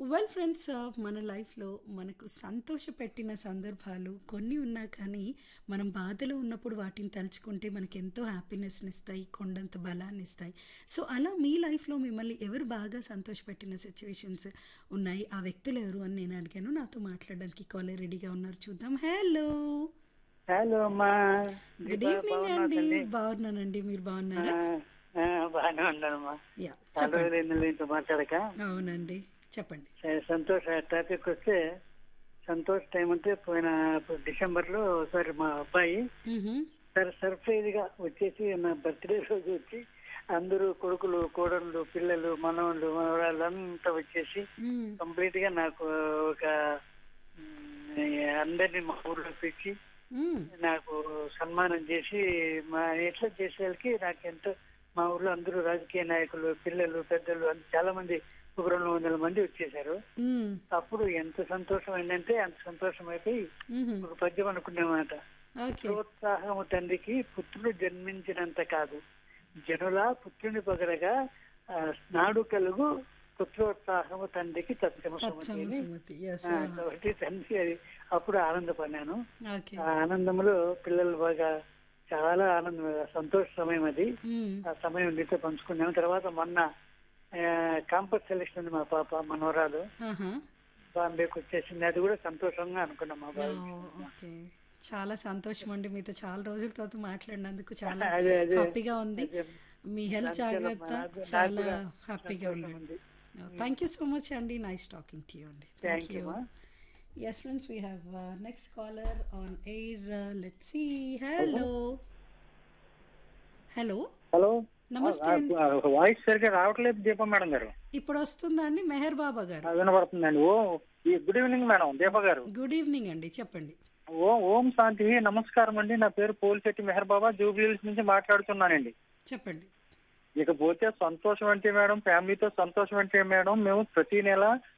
Well friends మన లైఫ్లో మనకు సంతోషపెట్టిన సందర్భాలు కొన్ని ఉన్నా కానీ మనం బాధలో ఉన్నప్పుడు వాటిని తలుచుకుంటే మనకి ఎంతో హ్యాపీనెస్ని ఇస్తాయి కొండంత బలాన్ని ఇస్తాయి సో అలా మీ లైఫ్లో మిమ్మల్ని ఎవరు బాగా సంతోషపెట్టిన సిచ్యువేషన్స్ ఉన్నాయి ఆ వ్యక్తులు ఎవరు అని నేను అడిగాను నాతో మాట్లాడడానికి కాలర్ రెడీగా ఉన్నారు చూద్దాం హలో హలో అమ్మా గుడ్ ఈవినింగ్ అండి బాగున్నానండి మీరు బాగున్నారా బాగానే ఉన్నానమ్మా యా చాలా చెప్పండి రోజులు ఇంత మాట్లాడక అవునండి చెప్పండి సరే, సంతోష్ టాపిక్ వస్తే సంతోష్ టైం అంటే పోయిన డిసెంబర్ లో ఒకసారి మా అబ్బాయి మ్హూ. సర్ సర్ప్రైజ్ గా వచ్చేసి నా బర్త్డే రోజు వచ్చి అందరూ కొడుకులు కోడళ్ళు పిల్లలు మనవాళ్ళు మనవరాళ్ళు అంతా వచ్చేసి మ్. కంప్లీట్ గా నాకు ఒక మ్, అందరినీ మా ఊర్లో పిలిచి మ్. నాకు సన్మానం చేసి మా ఎట్లా చేసేవాళ్ళకి నాకు ఎంతో మా ఊర్లో అందరూ రాజకీయ నాయకులు పిల్లలు పెద్దలు అంత చాలా మంది ఒక రెండు వందల మంది వచ్చేసారు మ్. అప్పుడు ఎంత సంతోషం అయిందంటే అంత సంతోషం అయిపోయి మ్హూ. ఒక పద్యం అనుకున్నమాట ఓకే ప్రోత్సాహము తండ్రికి పుత్రుడు జన్మించినంత కాదు జనుల పుత్రుని పగలగా ఆ, నాడు కలుగు పుత్రోత్సాహము తండ్రికి తత్సమ తత్సమ సుమతి ఎస్ ఆ, కాబట్టి తండ్రి అది అప్పుడు ఆనందపడినాను ఓకే ఆ ఆనందంలో పిల్లలు బాగా చాలా ఆనందం సంతోష సమయం అది మ్. ఆ సమయం మీతో పంచుకున్నాము తర్వాత మొన్న కాంపస్ సెలెక్షన్ ఉంది మా పాప మనవరాలు ఆహా. బాంబేకి వచ్చేసింది అది కూడా సంతోషంగా అనుకున్నాం మా ఓ, బాబు ఓకే చాలా సంతోషం అండి మీతో చాలా రోజుల తర్వాత మాట్లాడినందుకు చాలా అదే, అదే. హ్యాపీగా ఉంది అదే. మీ హెల్త్ జాగ్రత్త నాకు- నాకు చాలా కూడా హ్యాపీగా సంతోషం ఉండండి ఉంది. థ్యాంక్ యూ సో మచ్ అండి నైస్ టాకింగ్ టు యూ అండి థ్యాంక్ యూ మా yes friends we have next caller on air let see hello hello hello నమస్తే అండి వాయిస్ సరిగ్గా రావట్లేదు దీప మేడం గారు ఇప్పుడు వస్తుందా అండి మెహర్ బాబా గారు ఆ, వినపడుతుందండి ఓ ఈ గుడ్ ఈవినింగ్ మేడం దీప గారు గుడ్ ఈవినింగ్ అండి చెప్పండి ఓ ఓం శాంతి నమస్కారం అండి నా పేరు పోలిశెట్టి మెహర్ బాబా జూబ్లీహిల్స్ నుంచి మాట్లాడుతున్నానండి చెప్పండి ఇకపోతే సంతోషం అంటే మేడం ఫ్యామిలీతో సంతోషం అంటే మేడం మేము ప్రతి నెల